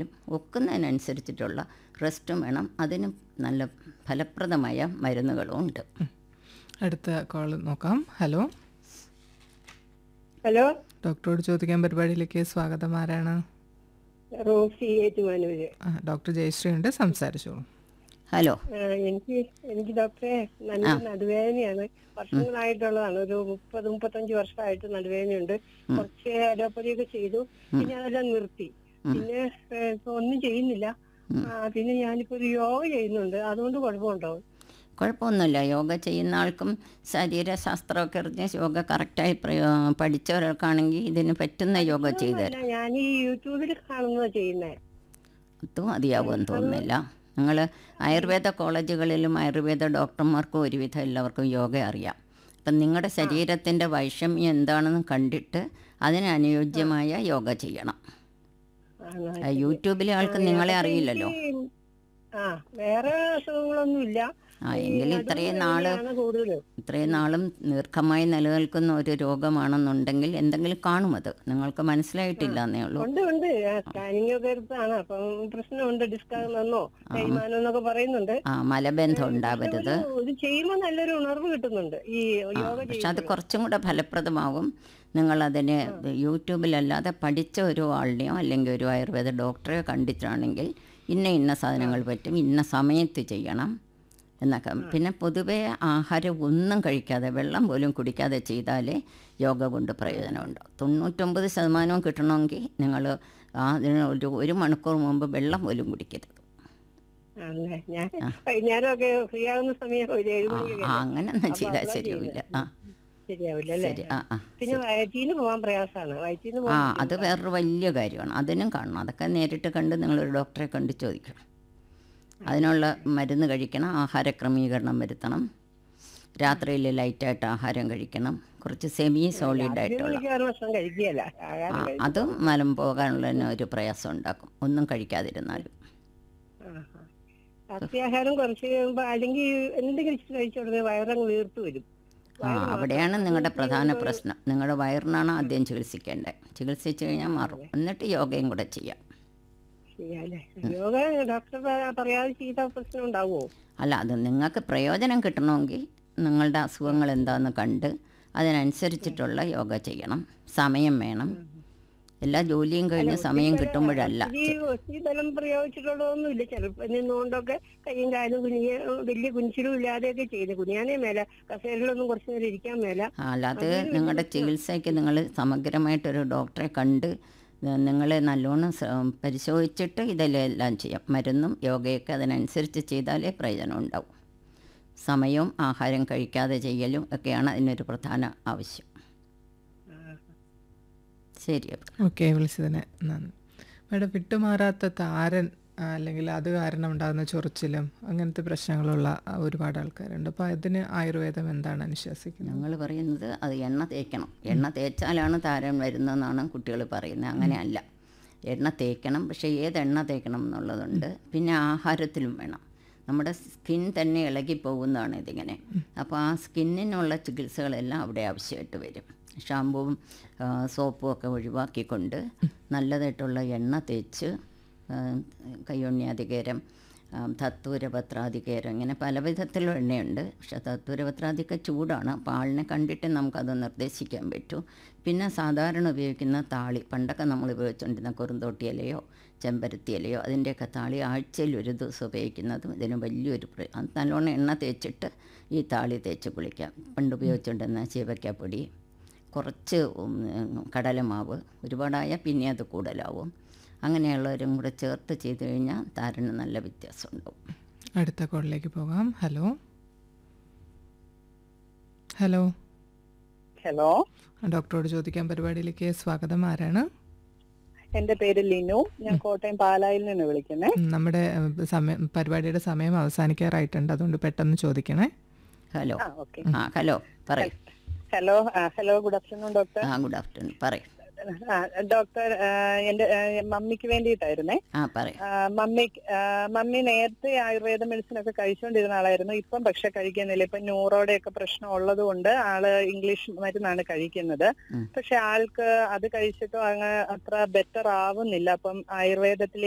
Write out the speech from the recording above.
എങ്കിലും ഒക്കുന്നതിനനുസരിച്ചിട്ടുള്ള റെസ്റ്റും വേണം അതിന് നല്ല ഫലപ്രദമായ മരുന്നുകളും ഉണ്ട് അടുത്ത കോൾ നോക്കാം ഹലോ ഹലോ ഡോക്ടറോട് ചോദിക്കാൻ പരിപാടിയിലേക്ക് സ്വാഗതം ആരാണ് റോസി ഏറ്റുമാനൂര് ആ, ഡോക്ടർ ജയശ്രീ ഉണ്ട് സംസാരിച്ചോളൂ ഹലോ ആ, എനിക്ക് എനിക്ക് ഡോക്ടറെ നല്ല നടുവേദനയാണ് വർഷങ്ങളായിട്ടുള്ളതാണ് ഒരു മുപ്പത് മുപ്പത്തഞ്ച് വർഷമായിട്ട് നടുവേദനയുണ്ട് കുറച്ച് അലോപ്പതിയൊക്കെ ചെയ്തു പിന്നെ അതെല്ലാം നിർത്തി പിന്നെ ഏ, ഇപ്പൊ ഒന്നും ചെയ്യുന്നില്ല ആ, പിന്നെ ഞാനിപ്പോ ഒരു യോഗ ചെയ്യുന്നുണ്ട് അതുകൊണ്ട് കുഴപ്പമുണ്ടോ കുഴപ്പമൊന്നുമില്ല യോഗ ചെയ്യുന്ന ആൾക്കും ശരീരശാസ്ത്രമൊക്കെ അറിഞ്ഞ് യോഗ കറക്റ്റായി പ്രയോ പഠിച്ചവർക്കാണെങ്കിൽ ഇതിന് പറ്റുന്ന യോഗ ചെയ്തു തരാം അല്ല ഞാൻ ഈ യൂട്യൂബിൽ കാണുന്നത് ചെയ്യുന്നേ അതും മതിയാവുമെന്ന് തോന്നുന്നില്ല നിങ്ങൾ ആയുർവേദ കോളേജുകളിലും ആയുർവേദ ഡോക്ടർമാർക്കും ഒരുവിധം എല്ലാവർക്കും യോഗ അറിയാം അപ്പം നിങ്ങളുടെ ശരീരത്തിൻ്റെ വൈഷമ്യം എന്താണെന്ന് കണ്ടിട്ട് അതിന് അനുയോജ്യമായ യോഗ ചെയ്യണം ആണോ? ആ, യൂട്യൂബിലെ ആൾക്ക് നിങ്ങളെ അറിയില്ലല്ലോ ആ വേറെ അസുഖങ്ങളൊന്നുമില്ല ആ എങ്കിൽ ഇത്രയും നാള് ആണ് കൂടുതലും ഇത്രയും നാളും ദീർഘമായി നിലനിൽക്കുന്ന ഒരു രോഗമാണെന്നുണ്ടെങ്കിൽ എന്തെങ്കിലും കാണും അത് നിങ്ങൾക്ക് മനസ്സിലായിട്ടില്ല എന്നേ ഉള്ളൂ ഉണ്ട് ഉണ്ട് സ്കാനിങ് ഒക്കെ എടുത്താണ് അപ്പം പ്രശ്നമുണ്ട് ഡിസ്കാണെന്നോ തേയ്മാനം എന്നൊക്കെ പറയുന്നുണ്ട് ആ മലബന്ധം ഉണ്ടാവരുത് ഒരു- ഇത് ചെയ്യുമ്പോൾ നല്ലൊരു ഉണർവ് കിട്ടുന്നുണ്ട് ഈ യോഗ പക്ഷെ അത് കുറച്ചും കൂടെ ഫലപ്രദമാകും നിങ്ങളതിന് യൂട്യൂബിലല്ലാതെ പഠിച്ച ഒരു ആളിനെയോ അല്ലെങ്കിൽ ഒരു ആയുർവേദ ഡോക്ടറെയോ കണ്ടിട്ടാണെങ്കിൽ ഇന്ന ഇന്ന സാധനങ്ങൾ പറ്റും ഇന്ന സമയത്ത് ചെയ്യണം എന്നൊക്കെ പിന്നെ പൊതുവേ ആഹാരം ഒന്നും കഴിക്കാതെ വെള്ളം പോലും കുടിക്കാതെ ചെയ്താലേ യോഗ കൊണ്ട് പ്രയോജനമുണ്ട് തൊണ്ണൂറ്റൊമ്പത് ശതമാനവും കിട്ടണമെങ്കിൽ നിങ്ങൾ അതിന് ഒരു ഒരു മണിക്കൂർ മുമ്പ് വെള്ളം പോലും കുടിക്കരുത് ആണല്ലേ ഞാൻ വൈകുന്നേരം ഒക്കെ ഫ്രീ ആകുന്ന സമയം ഒരു ഏഴ് ആ മണിക്ക് ആ, അങ്ങനൊന്നും ചെയ്താൽ ശരിയാവില്ല ആ ശരിയാവില്ല അല്ലേ ശരി ആ ആ പിന്നെ വയറ്റീന്ന് പോകാൻ പ്രയാസമാണ് വയറ്റീന്ന് ആ പോകാൻ അത് വേറൊരു വലിയ കാര്യമാണ് അതിനും കാണണം അതൊക്കെ നേരിട്ട് കണ്ട് നിങ്ങളൊരു ഡോക്ടറെ കണ്ട് ചോദിക്കണം അതിനുള്ള മരുന്ന് കഴിക്കണം ആഹാര ക്രമീകരണം വരുത്തണം രാത്രിയിൽ ലൈറ്റായിട്ട് ആഹാരം കഴിക്കണം കുറച്ച് സെമി സോളിഡ് ആയിട്ടുള്ള മിക്കവാറും ഭക്ഷണം കഴിക്കുകയല്ല ആ ആഹാരം കഴി- അതും മലം പോകാനുള്ള ഒരു പ്രയാസം ഉണ്ടാക്കും ഒന്നും കഴിക്കാതിരുന്നാലും ആ, ആ. രാത്രിയാഹാരം കുറച്ച് കഴിയുമ്പോ അല്ലെങ്കിൽ എന്തെങ്കിലും ഇച്ചിരി കഴിച്ച ഉടനെ വയറങ്ങ് വീർത്ത് വരും ആ അവിടെയാണ് നിങ്ങളുടെ പ്രധാന പ്രശ്നം നിങ്ങളുടെ വയറിനാണ് ആദ്യം ചികിത്സിക്കേണ്ടത് ചികിത്സിച്ച് കഴിഞ്ഞാൽ മാറും എന്നിട്ട് യോഗയും കൂടെ ചെയ്യാം ചെയ്യാല്ലേ യോഗ ഡോക്ടർ പ- പറയാതെ ചെയ്ത പ്രശ്നം ഉണ്ടാവുമോ അല്ല അത് നിങ്ങൾക്ക് പ്രയോജനം കിട്ടണമെങ്കിൽ നിങ്ങളുടെ അസുഖങ്ങൾ എന്താണെന്ന് കണ്ട് അതിനനുസരിച്ചിട്ടുള്ള യോഗ ചെയ്യണം സമയം വേണം എല്ലാ ജോലിയും കഴിഞ്ഞ് സമയം കിട്ടുമ്പോഴല്ല ഒത്തിരി ഒത്തിരി ബലം പ്രയോഗിച്ചിട്ടുള്ളതൊന്നുമില്ല ചിലപ്പോൾ നിന്നുകൊണ്ടൊക്കെ കയ്യും കാലും കുനിയ വലിയ കുനിച്ചിലും ഇല്ലാതെയൊക്കെ ചെയ്ത് കുനിയാനേ മേല കസേരയിലൊന്നും കുറച്ചു നേരം ഇരിക്കാൻ മേല അല്ലാതെ നിങ്ങളുടെ ചികിത്സയ്ക്ക് നിങ്ങൾ സമഗ്രമായിട്ടൊരു ഡോക്ടറെ കണ്ട് നിങ്ങളെ നല്ലോണം സ- പരിശോധിച്ചിട്ട് ഇതെല്ലാം ചെയ്യാം മരുന്നും യോഗയൊക്കെ അതിനനുസരിച്ച് ചെയ്താലേ പ്രയോജനം ഉണ്ടാവും സമയവും ആഹാരം കഴിക്കാതെ ചെയ്യലും ഒക്കെയാണ് അതിനൊരു പ്രധാന ആവശ്യം ശരി അപ്പോൾ ഓക്കെ വിളിച്ചതിന് നന്ദി മേഡം വിട്ടുമാറാത്ത താരൻ ആ, അല്ലെങ്കിൽ അത് കാരണം ഉണ്ടാകുന്ന ചൊറിച്ചിലും അങ്ങനത്തെ പ്രശ്നങ്ങളുള്ള ആ, ഒരുപാട് ആൾക്കാരുണ്ട് അപ്പോൾ അതിന് ആയുർവേദം എന്താണ് അനുശാസിക്കുന്നത് ഞങ്ങൾ പറയുന്നത് അത് എണ്ണ തേക്കണം എണ്ണ തേച്ചാലാണ് താരൻ വരുന്നതെന്നാണ് കുട്ടികൾ പറയുന്നത് അങ്ങനെയല്ല എണ്ണ തേക്കണം പക്ഷേ ഏത് എണ്ണ തേക്കണം എന്നുള്ളതുണ്ട് പിന്നെ ആഹാരത്തിലും വേണം നമ്മുടെ സ്കിൻ തന്നെ ഇളകി പോകുന്നതാണ് ഇതിങ്ങനെ അപ്പോൾ ആ സ്കിന്നിനുള്ള ചികിത്സകളെല്ലാം അവിടെ ആവശ്യമായിട്ട് വരും ഷാമ്പുവും ആ, സോപ്പും ഒക്കെ ഒഴിവാക്കിക്കൊണ്ട് നല്ലതായിട്ടുള്ള എണ്ണ തേച്ച് ആ, കയ്യൊണ്യാധികേരം ആ, തത്തൂരപത്രാധികേരം ഇങ്ങനെ പല വിധത്തിലുള്ള എണ്ണയുണ്ട് പക്ഷെ തത്തൂരപത്രാധിക ചൂടാണ് അപ്പോൾ ആളിനെ കണ്ടിട്ട് നമുക്കത് നിർദ്ദേശിക്കാൻ പറ്റൂ പിന്നെ സാധാരണ ഉപയോഗിക്കുന്ന താളി പണ്ടൊക്കെ നമ്മൾ ഉപയോഗിച്ചുകൊണ്ടിരുന്ന കുറുന്തോട്ടി ഇലയോ ചെമ്പരത്തി ഇലയോ അതിൻ്റെയൊക്കെ താളി ആഴ്ചയിൽ ഒരു ദിവസം ഉപയോഗിക്കുന്നതും ഇതിന് വലിയൊരു പ്ര- അത് നല്ലോണം എണ്ണ തേച്ചിട്ട് ഈ താളി തേച്ച് കുളിക്കാം പണ്ട് ഉപയോഗിച്ചുകൊണ്ടിരുന്ന ചീവയ്ക്കാപ്പൊടി കുറച്ച് ഉം, കടലമാവ് ഒരുപാടായ പിന്നെ അത് കൂടുതലാവും അങ്ങനെയുള്ളവരും കൂടെ ചേർത്ത് ചെയ്ത് കഴിഞ്ഞാൽ താരന് നല്ല വ്യത്യാസം ഉണ്ടാവും അടുത്ത കോളിലേക്ക് പോകാം ഹലോ ഹലോ ഹലോ ഡോക്ടറോട് ചോദിക്കാൻ പരിപാടിയിലേക്ക് സ്വാഗതം ആരാണ് എന്റെ പേര് ലിനു ഞാൻ കോട്ടയം പാലായിൽ നിന്ന് വിളിക്കുന്നേ ഉം, നമ്മുടെ ഉം, സമയം പരിപാടിയുടെ സമയം അവസാനിക്കാറായിട്ടുണ്ട് അതുകൊണ്ട് പെട്ടെന്ന് ചോദിക്കണേ ഹലോ ആ ഓക്കെ ആ ഹലോ പറയും ഹലോ ആ, ഹലോ ഗുഡ് ആഫ്റ്റർനൂൺ ഡോക്ടർ ആ ഗുഡ് ആഫ്റ്റർനൂൺ പറയും ആ, ഡോക്ടർ ആ, എന്റെ ആ, മമ്മിക്ക് വേണ്ടിയിട്ടായിരുന്നേ ആ പറയും ആ, മമ്മി ആ, മമ്മി നേരത്തെ ആയുർവേദ മെഡിസിൻ ഒക്കെ കഴിച്ചുകൊണ്ടിരുന്ന ആളായിരുന്നു ഇപ്പം പക്ഷെ കഴിക്കുന്നില്ല ഇപ്പൊ ന്യൂറോയുടെ ഒക്കെ പ്രശ്നം ഉള്ളത് കൊണ്ട് ആള് ഇംഗ്ലീഷ് മരുന്നാണ് കഴിക്കുന്നത് ഉം. പക്ഷെ ആൾക്ക് അത് കഴിച്ചിട്ടും അങ്ങ് അത്ര ബെറ്റർ ആവുന്നില്ല അപ്പം ആയുർവേദത്തിൽ